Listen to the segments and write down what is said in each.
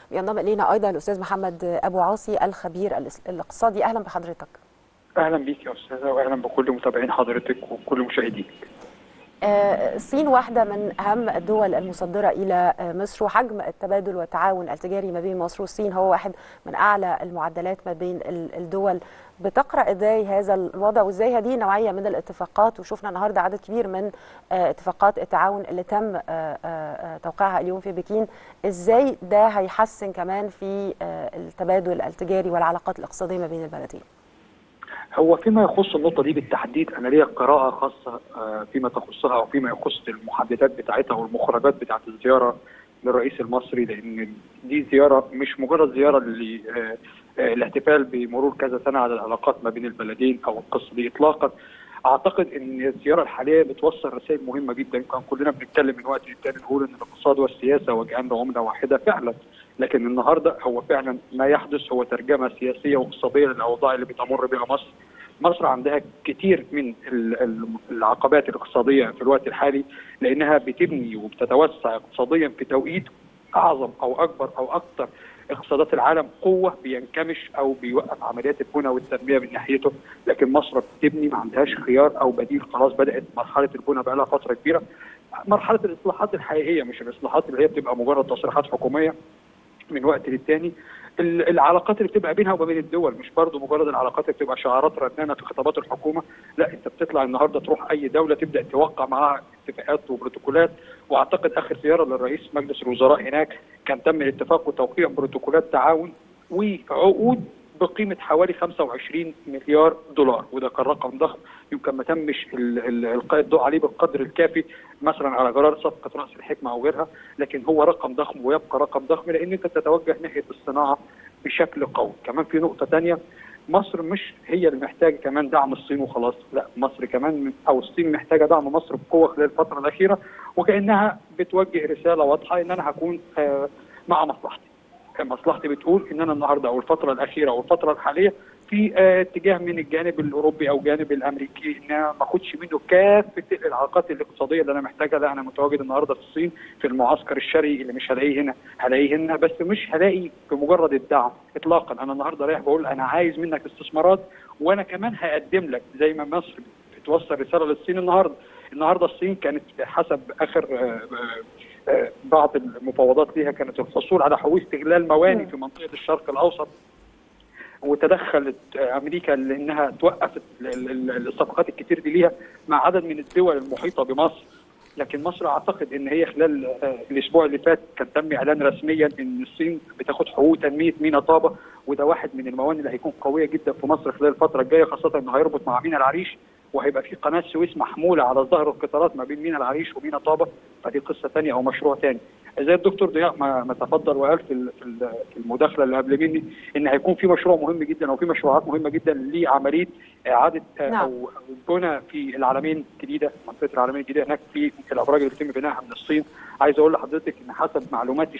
بينضم الينا ايضا الاستاذ محمد ابو عاصي الخبير الاقتصادي اهلا بحضرتك اهلا بيك يا استاذه واهلا بكل متابعين حضرتك وكل مشاهديك الصين واحدة من أهم الدول المصدرة إلى مصر وحجم التبادل والتعاون التجاري ما بين مصر والصين هو واحد من أعلى المعدلات ما بين الدول بتقرأ إزاي هذا الوضع وإزاي هذه النوعية من الاتفاقات وشفنا النهاردة عدد كبير من اتفاقات التعاون اللي تم توقيعها اليوم في بكين إزاي ده هيحسن كمان في التبادل التجاري والعلاقات الاقتصادية ما بين البلدين هو فيما يخص النقطه دي بالتحديد انا ليا قراءه خاصه فيما تخصها او فيما يخص المحددات بتاعتها والمخرجات بتاعت الزياره للرئيس المصري لان دي زياره مش مجرد زياره للاحتفال بمرور كذا سنه على العلاقات ما بين البلدين او القصه دي اطلاقا اعتقد ان الزياره الحاليه بتوصل رسائل مهمه جدا كان كلنا بنتكلم من وقت للتاني نقول ان الاقتصاد والسياسه وجهان عمله واحده فعلا لكن النهارده هو فعلا ما يحدث هو ترجمه سياسيه واقتصاديه للاوضاع اللي بتمر بها مصر. مصر عندها كتير من العقبات الاقتصاديه في الوقت الحالي لانها بتبني وبتتوسع اقتصاديا في توقيت اعظم او اكبر او اكثر اقتصادات العالم قوه بينكمش او بيوقف عمليات البنى والتنميه من ناحيته، لكن مصر بتبني ما عندهاش خيار او بديل خلاص بدات مرحله البنى بقى لها فتره كبيره. مرحله الاصلاحات الحقيقيه مش الاصلاحات اللي هي بتبقى مجرد تصريحات حكوميه من وقت للتاني العلاقات اللي بتبقى بينها وبين الدول مش برضه مجرد العلاقات اللي بتبقى شعارات رنانه في خطابات الحكومه لا انت بتطلع النهارده تروح اي دوله تبدا توقع معاها اتفاقات وبروتوكولات واعتقد اخر زياره للرئيس مجلس الوزراء هناك كان تم الاتفاق وتوقيع بروتوكولات تعاون وعقود بقيمه حوالي 25 مليار دولار وده كان رقم ضخم يمكن ما تمش القاء الضوء عليه بالقدر الكافي مثلا على قرار صفقه راس الحكمه او غيرها لكن هو رقم ضخم ويبقى رقم ضخم لان انت تتوجه ناحيه الصناعه بشكل قوي كمان في نقطه ثانيه مصر مش هي اللي محتاجه كمان دعم الصين وخلاص لا مصر كمان او الصين محتاجه دعم مصر بقوه خلال الفتره الاخيره وكانها بتوجه رساله واضحه ان انا هكون مع مصلحتي مصلحتي بتقول ان انا النهارده او الفتره الاخيره او الفتره الحاليه في اتجاه من الجانب الاوروبي او الجانب الامريكي ان ما اخدش منه كافه العلاقات الاقتصاديه اللي انا محتاجها لا انا متواجد النهارده في الصين في المعسكر الشرقي اللي مش هلاقيه هنا هلاقيه هنا بس مش هلاقي بمجرد الدعم اطلاقا انا النهارده رايح بقول انا عايز منك استثمارات وانا كمان هقدم لك زي ما مصر بتوصل رساله للصين النهارده النهارده الصين كانت حسب اخر بعض المفاوضات ليها كانت الحصول على حقوق استغلال موانئ في منطقه الشرق الاوسط وتدخلت امريكا لانها توقف الصفقات الكتير دي ليها مع عدد من الدول المحيطه بمصر لكن مصر اعتقد ان هي خلال الاسبوع اللي فات كان تم اعلان رسميا ان الصين بتاخد حقوق تنميه مينا طابه وده واحد من الموانئ اللي هيكون قويه جدا في مصر خلال الفتره الجايه خاصه انه هيربط مع مينا العريش وهيبقى في قناه سويس محموله على ظهر القطارات ما بين مينا العريش ومينا طابه فدي قصه ثانيه او مشروع ثاني زي الدكتور ضياء ما, ما تفضل وقال في في المداخله اللي قبل مني ان هيكون في مشروع مهم جدا او في مشروعات مهمه جدا لعمليه اعاده نعم. او البنى في العالمين الجديده منطقه العالمين الجديده هناك في الابراج اللي بيتم بنائها من الصين عايز اقول لحضرتك ان حسب معلوماتي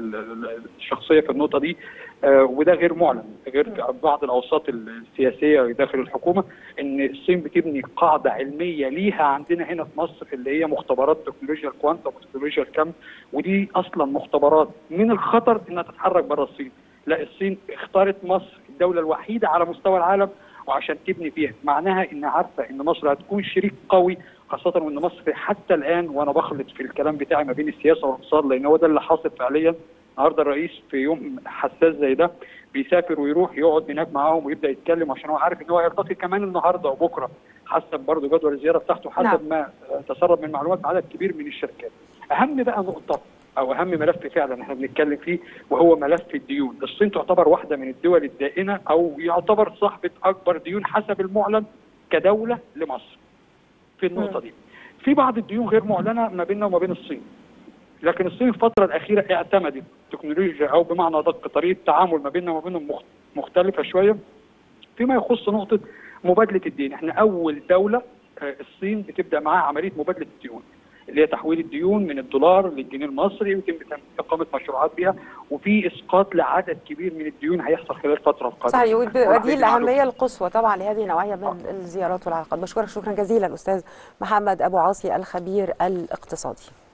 الشخصيه في النقطه دي وده غير معلن غير بعض الاوساط السياسيه داخل الحكومه ان الصين بتبني قاعده علميه ليها عندنا هنا في مصر اللي هي مختبرات تكنولوجيا الكوانتم وتكنولوجيا الكم ودي اصلا مختبرات من الخطر انها تتحرك بره الصين لا الصين اختارت مصر الدوله الوحيده على مستوى العالم وعشان تبني فيها معناها ان عارفه ان مصر هتكون شريك قوي خاصه وان مصر حتى الان وانا بخلط في الكلام بتاعي ما بين السياسه والاقتصاد لان هو ده اللي حاصل فعليا النهارده الرئيس في يوم حساس زي ده بيسافر ويروح يقعد هناك معاهم ويبدا يتكلم عشان هو عارف ان هو هيلتقي كمان النهارده وبكره حسب برضه جدول الزياره بتاعته حسب نعم. ما تسرب من معلومات عدد كبير من الشركات. اهم بقى نقطه او اهم ملف فعلا احنا بنتكلم فيه وهو ملف الديون، الصين تعتبر واحده من الدول الدائنه او يعتبر صاحبه اكبر ديون حسب المعلن كدوله لمصر. في النقطه دي. في بعض الديون غير معلنه ما بيننا وما بين الصين. لكن الصين في الفتره الاخيره اعتمدت تكنولوجيا او بمعنى ادق طريقه تعامل ما بيننا وما بينهم مختلفه شويه فيما يخص نقطه مبادله الدين، احنا اول دوله الصين بتبدا معاها عمليه مبادله الديون. اللي هي تحويل الديون من الدولار للجنيه المصري ويتم اقامه مشروعات بها وفي اسقاط لعدد كبير من الديون هيحصل خلال الفتره القادمه. صحيح ودي الاهميه القصوى طبعا لهذه النوعيه من آه. الزيارات والعلاقات. بشكرك شكرا جزيلا استاذ محمد ابو عاصي الخبير الاقتصادي.